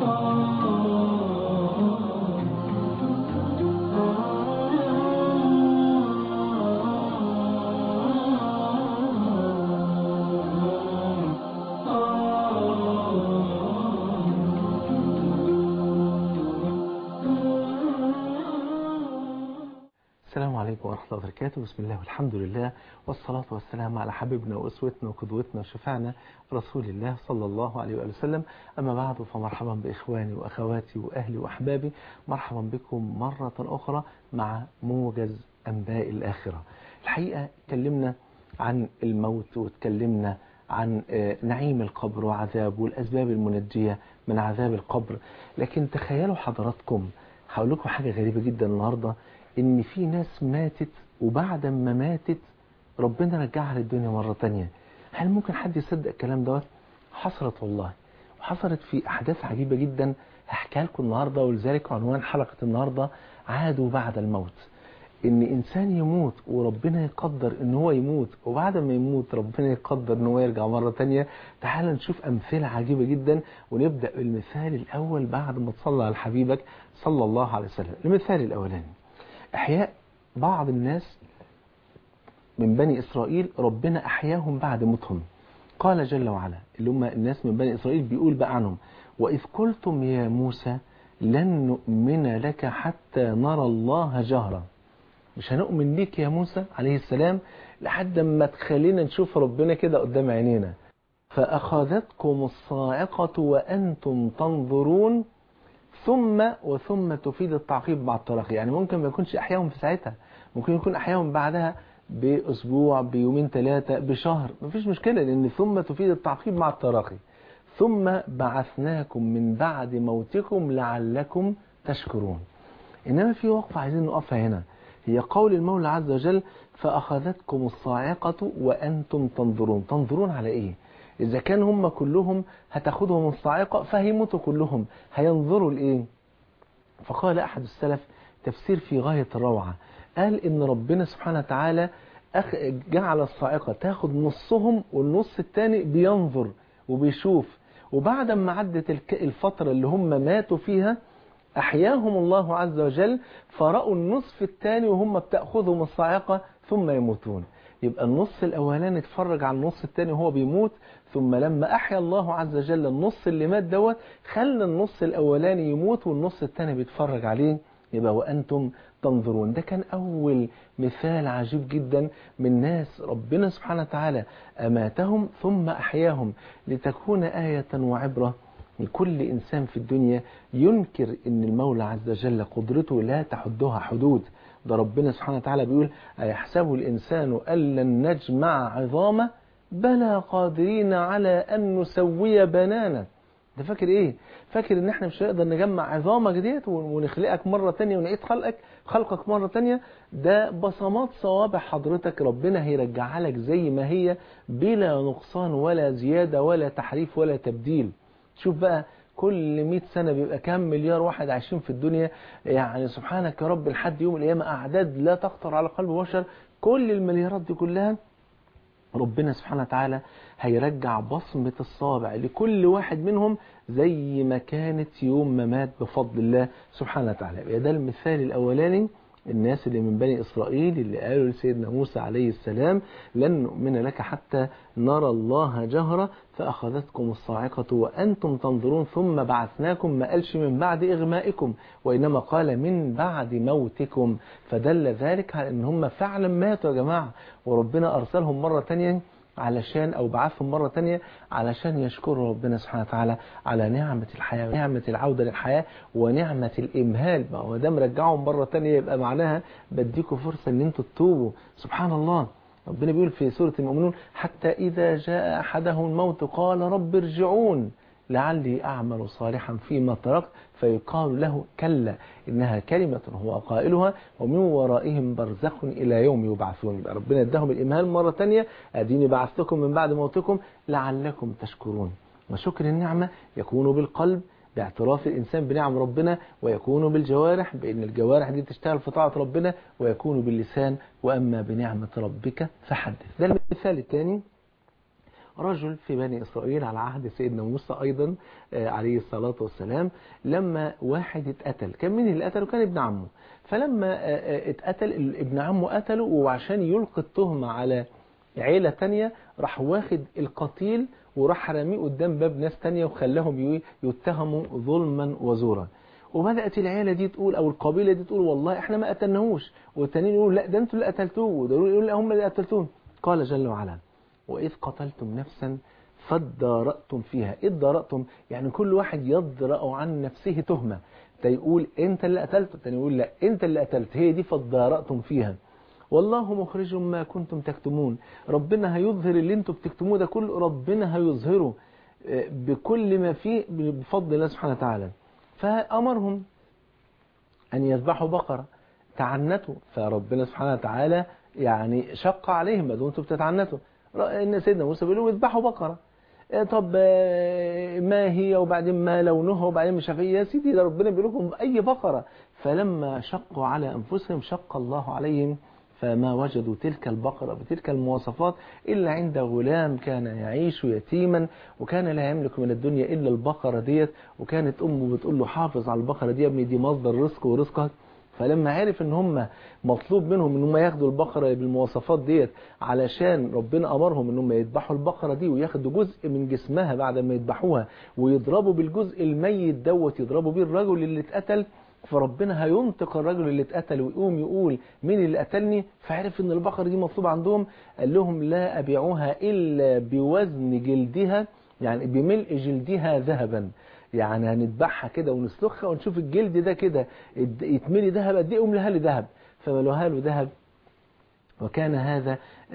السلام عليكم ورحمة الله وبركاته بسم الله والحمد لله والصلاة والسلام على حبيبنا وأسوتنا وقدوتنا وشفعنا رسول الله صلى الله عليه وآله وسلم أما بعد فمرحبا بإخواني وأخواتي وأهلي وأحبابي مرحبا بكم مرة أخرى مع موجز أنباء الآخرة الحقيقة اتكلمنا عن الموت واتكلمنا عن نعيم القبر وعذابه والأسباب المنجية من عذاب القبر لكن تخيلوا حضراتكم هقول لكم حاجة غريبة جدا النهاردة ان في ناس ماتت وبعد ما ماتت ربنا رجعها للدنيا مرة تانية هل ممكن حد يصدق الكلام دوت حصلت والله وحصلت في احداث عجيبة جدا هحكيها لكم النهاردة ولذلك عنوان حلقة النهاردة عادوا بعد الموت ان انسان يموت وربنا يقدر ان هو يموت وبعد ما يموت ربنا يقدر ان هو يرجع مرة تانية تعال نشوف امثلة عجيبة جدا ونبدأ بالمثال الاول بعد ما تصلى على حبيبك صلى الله عليه وسلم المثال الاولاني احياء بعض الناس من بني اسرائيل ربنا احياهم بعد موتهم قال جل وعلا اللي هم الناس من بني اسرائيل بيقول بقى عنهم واذ قلتم يا موسى لن نؤمن لك حتى نرى الله جهرا مش هنؤمن ليك يا موسى عليه السلام لحد ما تخلينا نشوف ربنا كده قدام عينينا فأخذتكم الصاعقة وأنتم تنظرون ثم وثم تفيد التعقيب مع التراخي يعني ممكن ما يكونش أحياهم في ساعتها ممكن يكون أحياهم بعدها بأسبوع بيومين ثلاثة بشهر مفيش مشكلة لأن ثم تفيد التعقيب مع التراخي ثم بعثناكم من بعد موتكم لعلكم تشكرون إنما في وقفة عايزين نقفها هنا هي قول المولى عز وجل فأخذتكم الصاعقة وأنتم تنظرون تنظرون على إيه إذا كان هم كلهم هتاخدهم الصاعقة فهيموتوا كلهم هينظروا لإيه فقال أحد السلف تفسير في غاية الروعة قال إن ربنا سبحانه وتعالى جعل الصاعقة تاخد نصهم والنص التاني بينظر وبيشوف وبعد ما عدت الفترة اللي هم ماتوا فيها أحياهم الله عز وجل فرأوا النصف الثاني وهم بتأخذهم الصاعقة ثم يموتون يبقى النص الأولاني اتفرج على النص الثاني وهو بيموت ثم لما أحيا الله عز وجل النص اللي مات دوت خلى النص الأولاني يموت والنص الثاني بيتفرج عليه يبقى وأنتم تنظرون ده كان أول مثال عجيب جدا من ناس ربنا سبحانه وتعالى أماتهم ثم أحياهم لتكون آية وعبرة لكل إنسان في الدنيا ينكر أن المولى عز وجل قدرته لا تحدها حدود ده ربنا سبحانه وتعالى بيقول أيحسب الإنسان أن لن نجمع عظامه بلى قادرين على أن نسوي بنانا ده فاكر ايه فاكر ان احنا مش هنقدر نجمع عظامك ديت ونخلقك مرة تانية ونعيد خلقك خلقك مرة تانية ده بصمات صوابع حضرتك ربنا هيرجعها لك زي ما هي بلا نقصان ولا زيادة ولا تحريف ولا تبديل شوف بقى كل 100 سنة بيبقى كام مليار واحد عايشين في الدنيا يعني سبحانك يا رب لحد يوم القيامة أعداد لا تخطر على قلب بشر كل المليارات دي كلها ربنا سبحانه وتعالى هيرجع بصمة الصابع لكل واحد منهم زي ما كانت يوم ما مات بفضل الله سبحانه وتعالى ده المثال الأولاني الناس اللي من بني إسرائيل اللي قالوا لسيدنا موسى عليه السلام لن نؤمن لك حتى نرى الله جهرة فأخذتكم الصاعقة وأنتم تنظرون ثم بعثناكم ما قالش من بعد إغمائكم وإنما قال من بعد موتكم فدل ذلك على أن هم فعلا ماتوا يا جماعة وربنا أرسلهم مرة تانية علشان أو بعثهم مرة تانية علشان يشكروا ربنا سبحانه وتعالى على نعمة الحياة ونعمة العودة للحياة ونعمة الإمهال ما هو ده مرجعهم مرة تانية يبقى معناها بديكوا فرصة أن أنتوا تتوبوا سبحان الله ربنا بيقول في سورة المؤمنون حتى إذا جاء أحدهم الموت قال رب ارجعون لعلي أعمل صالحا فيما تركت فيقال له كلا إنها كلمة هو قائلها ومن ورائهم برزخ إلى يوم يبعثون يبقى ربنا اداهم الإمهال مرة تانية أديني بعثتكم من بعد موتكم لعلكم تشكرون وشكر النعمة يكون بالقلب باعتراف الإنسان بنعم ربنا ويكون بالجوارح بأن الجوارح دي تشتغل في طاعة ربنا ويكون باللسان وأما بنعمة ربك فحدث ده المثال الثاني رجل في بني إسرائيل على عهد سيدنا موسى أيضا عليه الصلاة والسلام لما واحد اتقتل كان مين اللي قتله كان ابن عمه فلما اتقتل ابن عمه قتله وعشان يلقي التهمة على عيلة تانية راح واخد القتيل وراح راميه قدام باب ناس تانية وخلاهم يتهموا ظلما وزورا وبدأت العيلة دي تقول أو القبيلة دي تقول والله إحنا ما قتلناهوش والتانيين يقولوا لا ده أنتوا اللي قتلتوه وده يقول لا هم اللي قتلتوه قال جل وعلا وإذ قتلتم نفسا فادارأتم فيها إذ دارأتم يعني كل واحد يدرأ عن نفسه تهمة ده يقول أنت اللي قتلت التاني يقول لا أنت اللي قتلت هي دي فادارأتم فيها والله مخرج ما كنتم تكتمون ربنا هيظهر اللي انتم بتكتموه ده كله ربنا هيظهره بكل ما فيه بفضل الله سبحانه وتعالى فأمرهم أن يذبحوا بقرة تعنتوا فربنا سبحانه وتعالى يعني شق عليهم ما دونتم بتتعنتوا إن سيدنا موسى بيقول لهم اذبحوا بقرة طب ما هي وبعدين ما لونها وبعدين مش عارف ايه يا سيدي ده ربنا بيقول لكم اي بقره فلما شقوا على انفسهم شق الله عليهم فما وجدوا تلك البقرة بتلك المواصفات إلا عند غلام كان يعيش يتيما وكان لا يملك من الدنيا إلا البقرة ديت وكانت أمه بتقول له حافظ على البقرة دي يا ابني دي مصدر رزق ورزقك فلما عرف ان هم مطلوب منهم ان هم ياخدوا البقرة بالمواصفات ديت علشان ربنا امرهم ان هم يذبحوا البقرة دي وياخدوا جزء من جسمها بعد ما يذبحوها ويضربوا بالجزء الميت دوت يضربوا بيه الرجل اللي اتقتل فربنا هينطق الرجل اللي اتقتل ويقوم يقول مين اللي قتلني فعرف ان البقرة دي مطلوبة عندهم قال لهم لا أبيعوها إلا بوزن جلدها يعني بملء جلدها ذهبا يعني هنذبحها كده ونسلخها ونشوف الجلد ده كده يتملي ذهب قد ايه املها لي ذهب فملوها له ذهب وكان هذا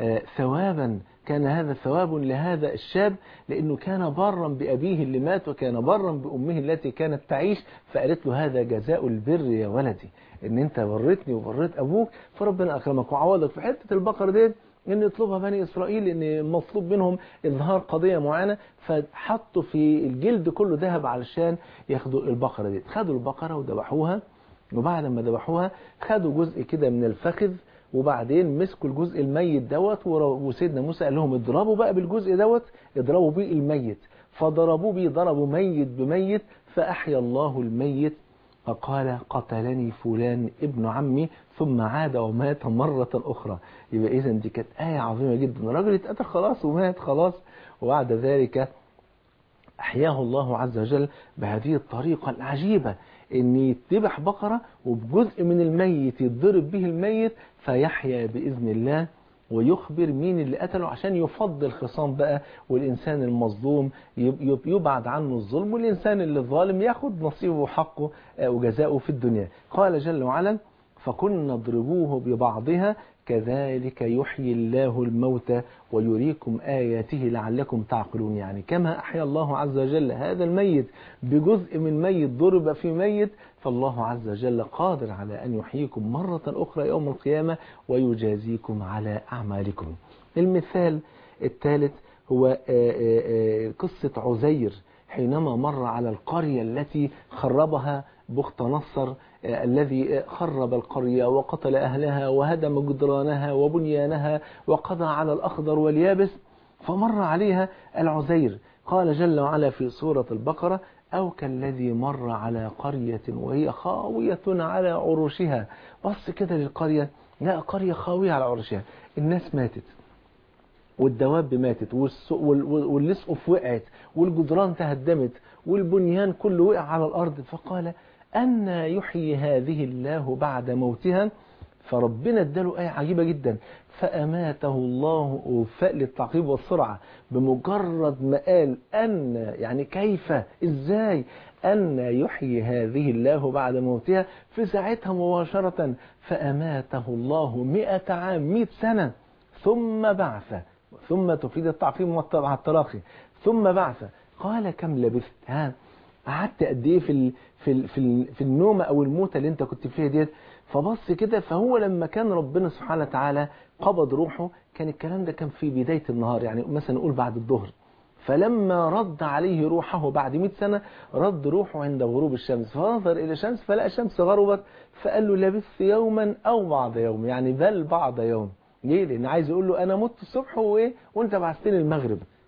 ثوابا كان هذا ثواب لهذا الشاب لأنه كان برا بأبيه اللي مات وكان برا بأمه التي كانت تعيش فقالت له هذا جزاء البر يا ولدي ان انت برتني وبريت ابوك فربنا اكرمك وعوضك في حته البقره دي ان يطلبها بني اسرائيل ان مطلوب منهم اظهار قضيه معينه فحطوا في الجلد كله ذهب علشان ياخدوا البقره دي خدوا البقره وذبحوها وبعد ما ذبحوها خدوا جزء كده من الفخذ وبعدين مسكوا الجزء الميت دوت وسيدنا موسى قال لهم اضربوا بقى بالجزء دوت اضربوا بيه الميت فضربوا بيه ضربوا ميت بميت فأحيا الله الميت فقال قتلني فلان ابن عمي ثم عاد ومات مرة أخرى يبقى إذا دي كانت آية عظيمة جدا الراجل اتقتل خلاص ومات خلاص وبعد ذلك أحياه الله عز وجل بهذه الطريقة العجيبة ان يتذبح بقرة وبجزء من الميت يتضرب به الميت فيحيا بإذن الله ويخبر مين اللي قتله عشان يفضل خصام بقى والإنسان المظلوم يبعد عنه الظلم والإنسان اللي الظالم ياخد نصيبه وحقه وجزاؤه في الدنيا قال جل وعلا فكنا اضربوه ببعضها كذلك يحيي الله الموتى ويريكم آياته لعلكم تعقلون يعني كما أحيا الله عز وجل هذا الميت بجزء من ميت ضرب في ميت فالله عز وجل قادر على أن يحييكم مرة أخرى يوم القيامة ويجازيكم على أعمالكم المثال الثالث هو قصة عزير حينما مر على القرية التي خربها بخت نصر الذي خرب القرية وقتل أهلها وهدم جدرانها وبنيانها وقضى على الأخضر واليابس فمر عليها العزير قال جل وعلا في سورة البقرة أو كالذي مر على قرية وهي خاوية على عروشها بص كده للقرية لا قرية خاوية على عروشها الناس ماتت والدواب ماتت واللسقف وقعت والجدران تهدمت والبنيان كله وقع على الأرض فقال أن يحيي هذه الله بعد موتها فربنا اداله آية عجيبة جدا فأماته الله وفاء للتعقيب والسرعة بمجرد ما قال أن يعني كيف إزاي أن يحيي هذه الله بعد موتها في ساعتها مباشرة فأماته الله مئة عام مئة سنة ثم بعث ثم تفيد التعقيب مع التراخي ثم بعث قال كم لبثت ها قعدت قد ايه في ال في ال في, ال في النومه او الموتة اللي انت كنت فيها ديت فبص كده فهو لما كان ربنا سبحانه وتعالى قبض روحه كان الكلام ده كان في بدايه النهار يعني مثلا نقول بعد الظهر فلما رد عليه روحه بعد 100 سنة رد روحه عند غروب الشمس فنظر إلى الشمس فلقى الشمس غربت فقال له لبثت يوما أو بعض يوم يعني بل بعض يوم ليه؟ لأن عايز يقول له أنا مت الصبح وإيه وأنت بعثتني المغرب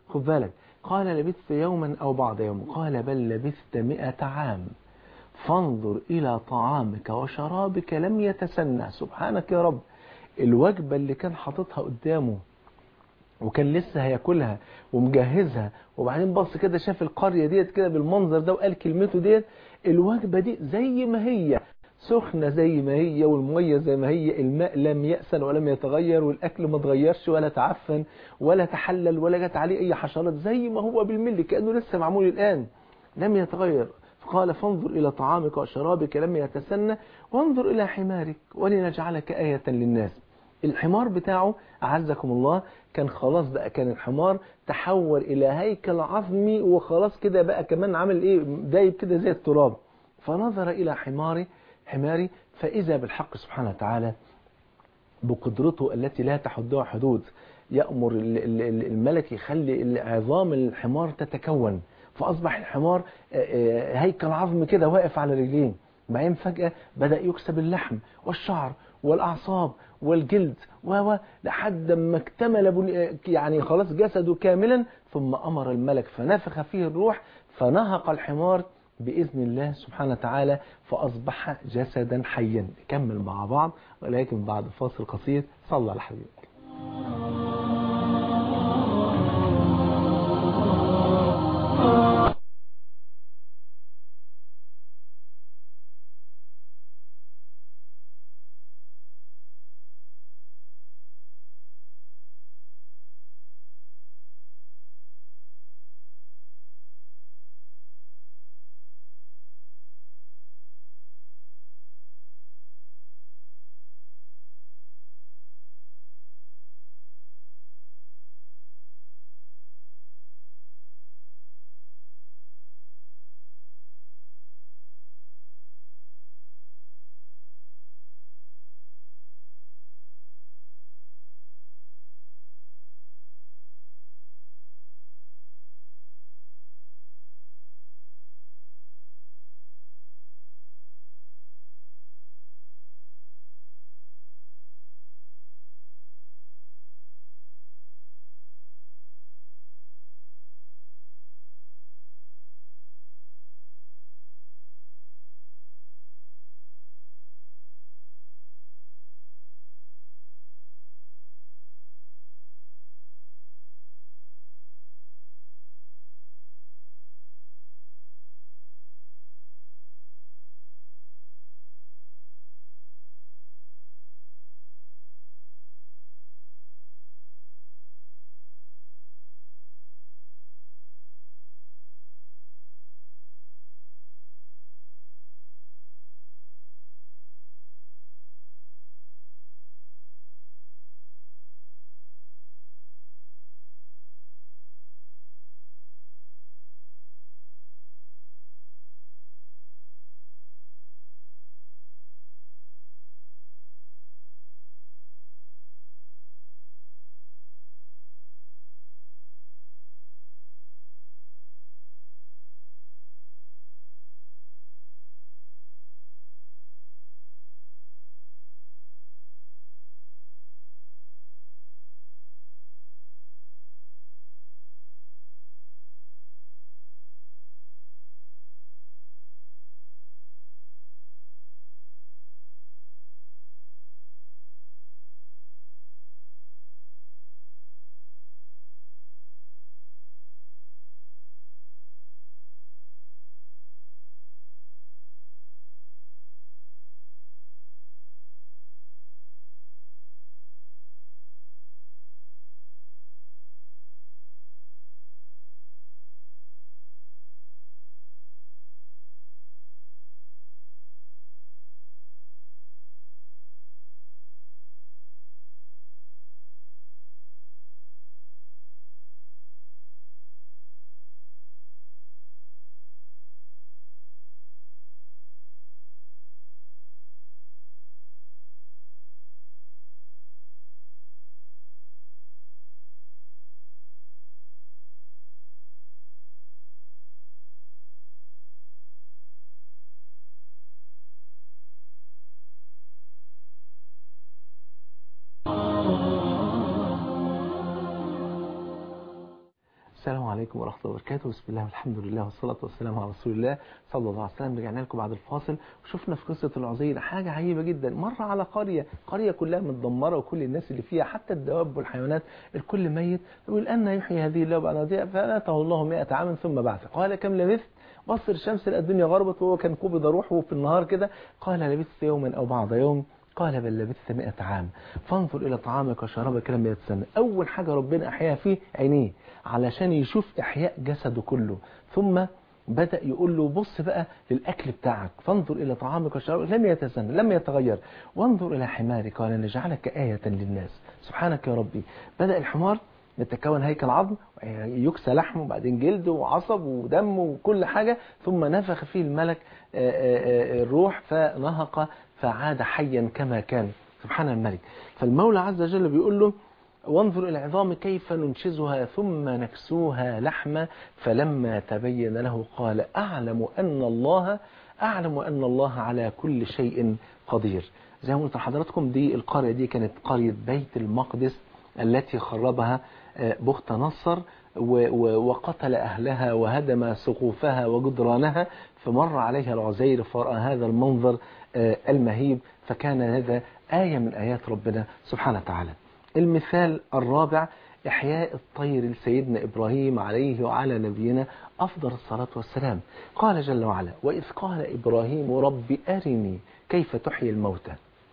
خد بالك قال لبثت يوما أو بعض يوم قال بل لبثت مئة عام فانظر إلى طعامك وشرابك لم يتسنى سبحانك يا رب الوجبة اللي كان حاططها قدامه وكان لسه هياكلها ومجهزها وبعدين بص كده شاف القرية ديت كده بالمنظر ده وقال كلمته ديت الوجبة دي زي ما هي سخنة زي ما هي والمية زي ما هي الماء لم يأسن ولم يتغير والأكل ما اتغيرش ولا تعفن ولا تحلل ولا جت عليه أي حشرات زي ما هو بالملي كأنه لسه معمول الآن لم يتغير قال فانظر إلى طعامك وشرابك لم يتسنى وانظر إلى حمارك ولنجعلك آية للناس الحمار بتاعه أعزكم الله كان خلاص بقى كان الحمار تحول إلى هيكل عظمي وخلاص كده بقى كمان عامل إيه دايب كده زي التراب فنظر إلى حماري حماري فإذا بالحق سبحانه وتعالى بقدرته التي لا تحدها حدود يأمر الملك يخلي عظام الحمار تتكون فأصبح الحمار هيكل عظم كده واقف على رجلين بعدين فجأة بدأ يكسب اللحم والشعر والأعصاب والجلد و لحد ما اكتمل يعني خلاص جسده كاملا ثم أمر الملك فنفخ فيه الروح فنهق الحمار بإذن الله سبحانه وتعالى فأصبح جسدا حيا نكمل مع بعض ولكن بعد فاصل قصير صلى على حبيبك عليكم ورحمة الله وبركاته بسم الله والحمد لله والصلاة والسلام على رسول الله صلى الله عليه وسلم رجعنا لكم بعد الفاصل وشفنا في قصة العزير حاجة عجيبة جدا مرة على قرية قرية كلها متدمرة وكل الناس اللي فيها حتى الدواب والحيوانات الكل ميت يقول أن يحيي هذه الله بعد موتها فأتاه الله 100 عام ثم بعث قال كم لبثت بصر الشمس لقى الدنيا غربت وهو كان قبض روحه في النهار كده قال لبثت يوما أو بعض يوم قال بل لبثت 100 عام فانظر إلى طعامك وشرابك لم يتسنى أول حاجة ربنا أحياها فيه عينيه علشان يشوف إحياء جسده كله ثم بدأ يقول له بص بقى للأكل بتاعك فانظر إلى طعامك وشرابك لم يتسنى لم يتغير وانظر إلى حمارك ولنجعلك آية للناس سبحانك يا ربي بدأ الحمار يتكون هيكل عظم يكسى لحمه وبعدين جلد وعصب ودم وكل حاجة ثم نفخ فيه الملك الروح فنهق فعاد حيا كما كان سبحان الملك فالمولى عز وجل بيقول له وانظر إلى العظام كيف ننشزها ثم نكسوها لحما فلما تبين له قال أعلم أن الله أعلم أن الله على كل شيء قدير زي ما قلت لحضراتكم دي القرية دي كانت قرية بيت المقدس التي خربها بخت نصر وقتل أهلها وهدم سقوفها وجدرانها فمر عليها العزير فرأى هذا المنظر المهيب فكان هذا آية من آيات ربنا سبحانه وتعالى المثال الرابع إحياء الطير لسيدنا إبراهيم عليه وعلى نبينا أفضل الصلاة والسلام قال جل وعلا وإذ قال إبراهيم رب أرني كيف تحيي الموتى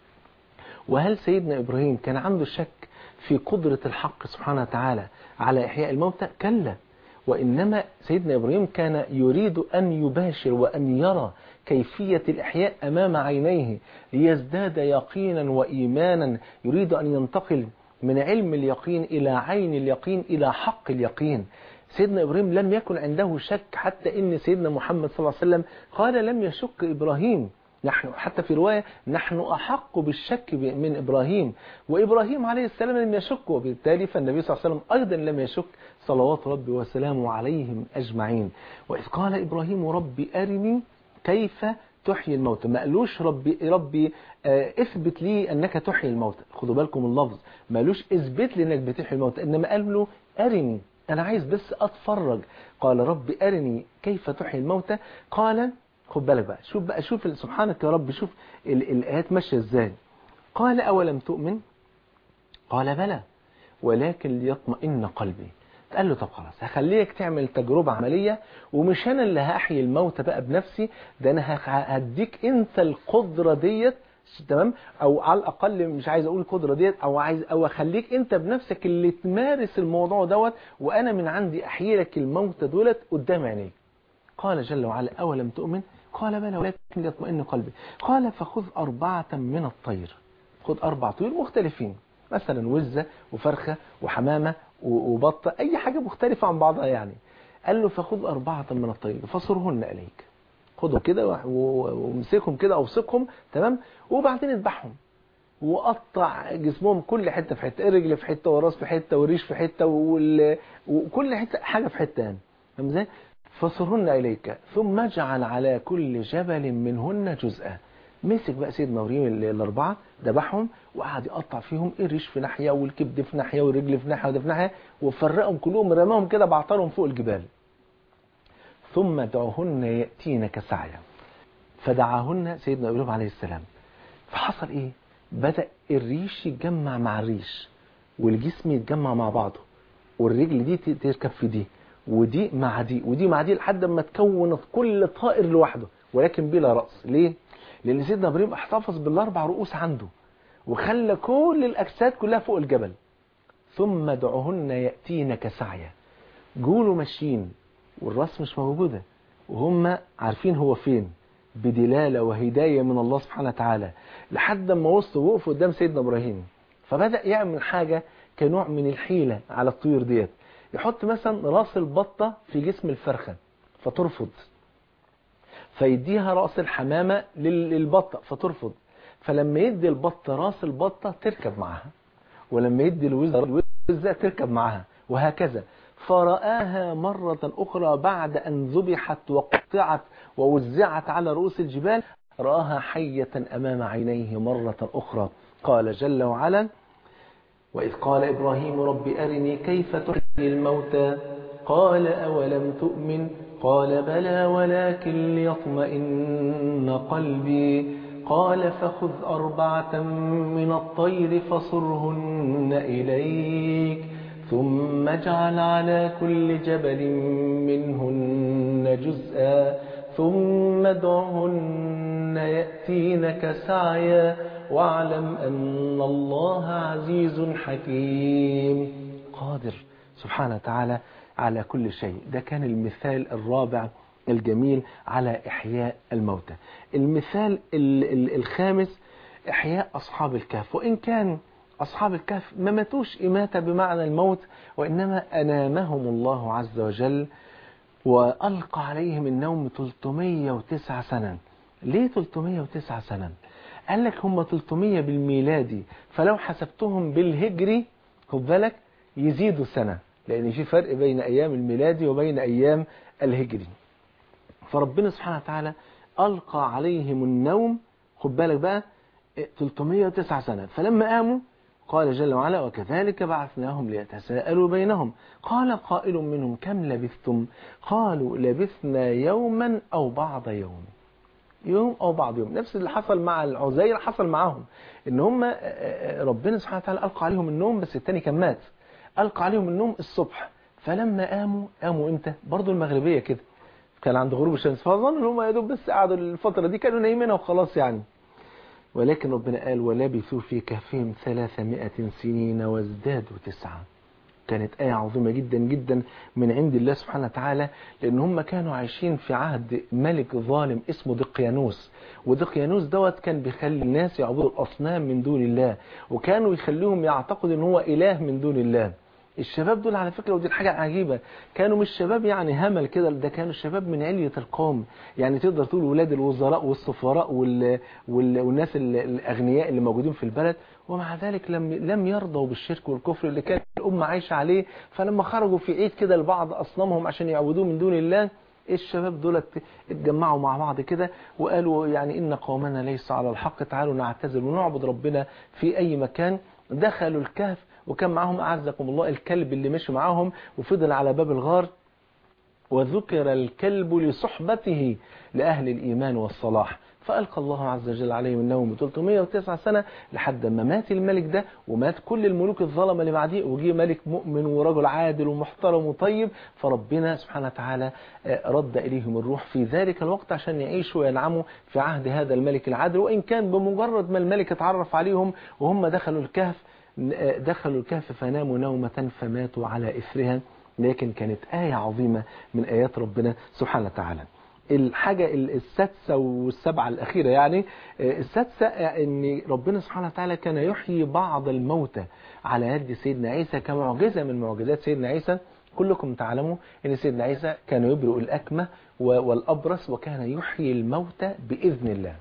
وهل سيدنا إبراهيم كان عنده شك في قدرة الحق سبحانه وتعالى على إحياء الموتى كلا وإنما سيدنا إبراهيم كان يريد أن يباشر وأن يرى كيفية الإحياء أمام عينيه ليزداد يقينا وإيمانا يريد أن ينتقل من علم اليقين إلى عين اليقين إلى حق اليقين سيدنا إبراهيم لم يكن عنده شك حتى إن سيدنا محمد صلى الله عليه وسلم قال لم يشك إبراهيم نحن حتى في رواية نحن أحق بالشك من إبراهيم وإبراهيم عليه السلام لم يشك وبالتالي فالنبي صلى الله عليه وسلم أيضا لم يشك صلوات ربي وسلامه عليهم أجمعين وإذ قال إبراهيم ربي أرني كيف تحيي الموتى ما قالوش ربي, ربي اثبت لي أنك تحيي الموتى خدوا بالكم اللفظ ما قالوش اثبت لي أنك بتحيي الموتى إنما قال له أرني أنا عايز بس أتفرج قال ربي أرني كيف تحيي الموتى قال خد بالك بقى شوف بقى شوف سبحانك يا رب شوف الآيات ماشية ازاي قال أولم تؤمن قال بلى ولكن ليطمئن قلبي قال له طب خلاص هخليك تعمل تجربة عملية ومش أنا اللي هحيي الموتى بقى بنفسي ده أنا هديك أنت القدرة ديت تمام او على الاقل مش عايز اقول القدره ديت او عايز او اخليك انت بنفسك اللي تمارس الموضوع دوت وانا من عندي احيي لك الموتى دولت قدام عينيك قال جل وعلا أولم تؤمن قال بلى ولكن ليطمئن قلبي قال فخذ أربعة من الطير خذ أربع طيور مختلفين مثلا وزة وفرخة وحمامة وبطة أي حاجة مختلفة عن بعضها يعني قال له فخذ أربعة من الطير فصرهن إليك خذهم كده وامسكهم كده أوثقهم تمام وبعدين اذبحهم وقطع جسمهم كل حتة في حتة الرجل في حتة والراس في حتة والريش في حتة وكل حتة حاجة في حتة يعني فاهم ازاي؟ فصرهن إليك ثم اجعل على كل جبل منهن جزءا مسك بقى سيدنا ابراهيم الأربعة ذبحهم وقعد يقطع فيهم الريش في ناحية والكبد في ناحية والرجل في ناحية وده في ناحية وفرقهم كلهم رماهم كده بعطرهم فوق الجبال ثم دعوهن يأتينك سعيا فدعاهن سيدنا إبراهيم عليه السلام فحصل إيه بدأ الريش يتجمع مع الريش والجسم يتجمع مع بعضه والرجل دي تركب في دي ودي مع دي ودي مع دي لحد ما تكون كل طائر لوحده ولكن بلا رأس ليه؟ لأن سيدنا إبراهيم احتفظ بالأربع رؤوس عنده وخلى كل الأجساد كلها فوق الجبل ثم دعوهن يأتينك سعيا جولوا ماشيين والراس مش موجودة وهم عارفين هو فين بدلالة وهداية من الله سبحانه وتعالى لحد ما وصلوا وقفوا قدام سيدنا إبراهيم فبدأ يعمل حاجة كنوع من الحيلة على الطيور ديت يحط مثلا راس البطة في جسم الفرخة فترفض فيديها راس الحمامة للبطة فترفض فلما يدي البطة راس البطة تركب معها ولما يدي الوزة تركب معها وهكذا فرآها مرة أخرى بعد أن ذبحت وقطعت ووزعت على رؤوس الجبال رآها حية أمام عينيه مرة أخرى قال جل وعلا وإذ قال إبراهيم رب أرني كيف تحيي الموتى قال أولم تؤمن قال بلى ولكن ليطمئن قلبي قال فخذ أربعة من الطير فصرهن إليك ثم اجعل على كل جبل منهن جزءا ثم ادعهن يأتينك سعيا واعلم أن الله عزيز حكيم قادر سبحانه وتعالى على كل شيء ده كان المثال الرابع الجميل على إحياء الموتى المثال الخامس إحياء أصحاب الكهف وإن كان أصحاب الكهف ما ماتوش إماتة بمعنى الموت وإنما أنامهم الله عز وجل وألقى عليهم النوم 309 سنة ليه 309 سنة قال لك هم 300 بالميلادي فلو حسبتهم بالهجري خد بالك يزيدوا سنة لأن في فرق بين أيام الميلادي وبين أيام الهجري فربنا سبحانه وتعالى ألقى عليهم النوم خد بالك بقى 309 سنة فلما قاموا قال جل وعلا وكذلك بعثناهم ليتساءلوا بينهم قال قائل منهم كم لبثتم قالوا لبثنا يوما أو بعض يوم يوم أو بعض يوم نفس اللي حصل مع العزير حصل معهم إن هم ربنا سبحانه وتعالى ألقى عليهم النوم بس التاني كان مات ألقى عليهم النوم الصبح فلما قاموا قاموا امتى برضو المغربية كده كان عند غروب الشمس فظن ان هم يا دوب بس قعدوا الفترة دي كانوا نايمين وخلاص يعني ولكن ربنا قال ولبثوا في كهفهم ثلاثمائة سنين وازدادوا تسعة كانت آية عظيمة جدا جدا من عند الله سبحانه وتعالى لأن هم كانوا عايشين في عهد ملك ظالم اسمه دقيانوس ودقيانوس دوت كان بيخلي الناس يعبدوا الأصنام من دون الله وكانوا يخليهم يعتقدوا ان هو إله من دون الله الشباب دول على فكرة ودي حاجة عجيبة كانوا مش شباب يعني همل كده ده كانوا شباب من علية القوم يعني تقدر تقول ولاد الوزراء والسفراء وال... وال... والناس الأغنياء اللي موجودين في البلد ومع ذلك لم لم يرضوا بالشرك والكفر اللي كانت الأمة عايشة عليه فلما خرجوا في عيد كده لبعض أصنامهم عشان يعبدوه من دون الله الشباب دول اتجمعوا مع بعض كده وقالوا يعني إن قومنا ليس على الحق تعالوا نعتزل ونعبد ربنا في أي مكان دخلوا الكهف وكان معهم أعزكم الله الكلب اللي مشي معاهم وفضل على باب الغار وذكر الكلب لصحبته لأهل الإيمان والصلاح فألقى الله عز وجل عليهم النوم 309 سنة لحد ما مات الملك ده ومات كل الملوك الظلمة اللي بعديه وجي ملك مؤمن ورجل عادل ومحترم وطيب فربنا سبحانه وتعالى رد إليهم الروح في ذلك الوقت عشان يعيشوا وينعموا في عهد هذا الملك العادل وإن كان بمجرد ما الملك اتعرف عليهم وهم دخلوا الكهف دخلوا الكهف فناموا نومة فماتوا على إثرها لكن كانت آية عظيمة من آيات ربنا سبحانه وتعالى الحاجة السادسة والسبعة الأخيرة يعني السادسة أن ربنا سبحانه وتعالى كان يحيي بعض الموتى على يد سيدنا عيسى كمعجزة من معجزات سيدنا عيسى كلكم تعلموا أن سيدنا عيسى كان يبرئ الأكمة والأبرص وكان يحيي الموتى بإذن الله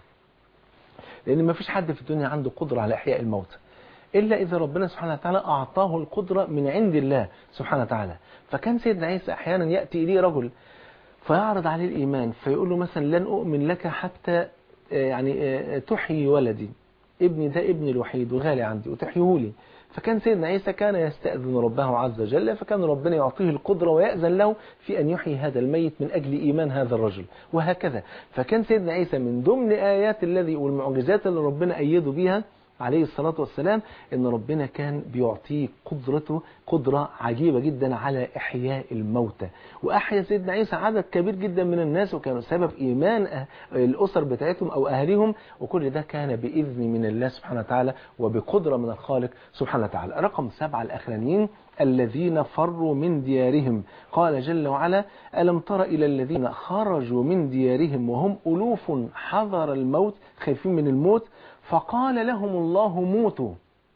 لأن ما فيش حد في الدنيا عنده قدرة على إحياء الموتى إلا إذا ربنا سبحانه وتعالى أعطاه القدرة من عند الله سبحانه وتعالى فكان سيدنا عيسى أحيانا يأتي إليه رجل فيعرض عليه الإيمان فيقول له مثلا لن أؤمن لك حتى يعني تحيي ولدي ابني ده ابني الوحيد وغالي عندي وتحييه لي فكان سيدنا عيسى كان يستأذن ربه عز وجل فكان ربنا يعطيه القدرة ويأذن له في أن يحيي هذا الميت من أجل إيمان هذا الرجل وهكذا فكان سيدنا عيسى من ضمن آيات الذي والمعجزات اللي ربنا أيده بها عليه الصلاة والسلام ان ربنا كان بيعطيه قدرته قدرة عجيبة جدا على إحياء الموتى وأحيا سيدنا عيسى عدد كبير جدا من الناس وكانوا سبب إيمان الأسر بتاعتهم أو أهلهم وكل ده كان بإذن من الله سبحانه وتعالى وبقدرة من الخالق سبحانه وتعالى رقم سبعة الأخرانيين الذين فروا من ديارهم قال جل وعلا ألم تر إلى الذين خرجوا من ديارهم وهم ألوف حذر الموت خايفين من الموت فقال لهم الله موتوا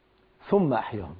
ثم أحياهم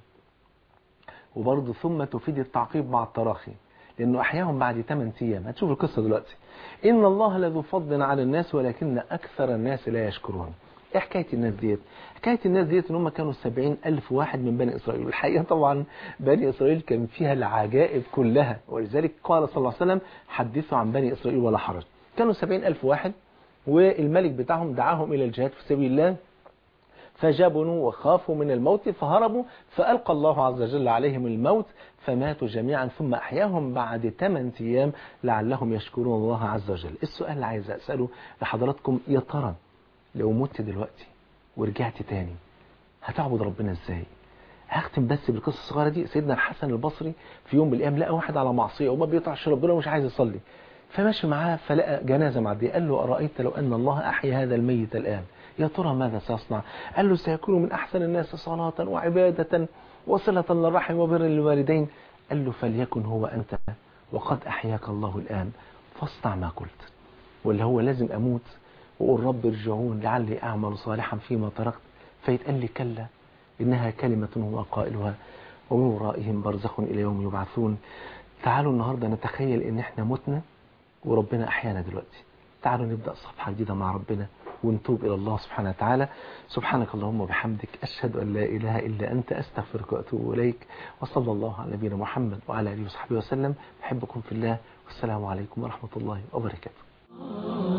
وبرضه ثم تفيد التعقيب مع التراخي لأنه أحياهم بعد 8 أيام هتشوف القصة دلوقتي إن الله لذو فضل على الناس ولكن أكثر الناس لا يشكرون إيه حكاية الناس ديت حكاية الناس ديت إن هم كانوا 70 ألف واحد من بني إسرائيل والحقيقة طبعا بني إسرائيل كان فيها العجائب كلها ولذلك قال صلى الله عليه وسلم حدثوا عن بني إسرائيل ولا حرج كانوا 70 ألف واحد والملك بتاعهم دعاهم إلى الجهاد في سبيل الله فجبنوا وخافوا من الموت فهربوا فألقى الله عز وجل عليهم الموت فماتوا جميعا ثم أحياهم بعد 8 أيام لعلهم يشكرون الله عز وجل السؤال اللي عايز أسأله لحضراتكم يا ترى لو مت دلوقتي ورجعت تاني هتعبد ربنا ازاي هختم بس بالقصه الصغيره دي سيدنا الحسن البصري في يوم من الايام لقى واحد على معصيه وما بيطيعش ربنا ومش عايز يصلي فماشي معاه فلقى جنازه معديه قال له ارايت لو ان الله احيا هذا الميت الان يا ترى ماذا سيصنع قال له سيكون من احسن الناس صلاه وعباده وصله للرحم وبر للوالدين قال له فليكن هو انت وقد احياك الله الان فاصنع ما قلت واللي هو لازم اموت وقول رب ارجعون لعلي اعمل صالحا فيما تركت فيتقال لي كلا إنها كلمة هو قائلها ومن ورائهم برزخ إلى يوم يبعثون تعالوا النهاردة نتخيل إن إحنا متنا وربنا أحيانا دلوقتي تعالوا نبدأ صفحة جديدة مع ربنا ونتوب إلى الله سبحانه وتعالى سبحانك اللهم وبحمدك أشهد أن لا إله إلا أنت أستغفرك وأتوب إليك وصلى الله على نبينا محمد وعلى آله وصحبه وسلم بحبكم في الله والسلام عليكم ورحمة الله وبركاته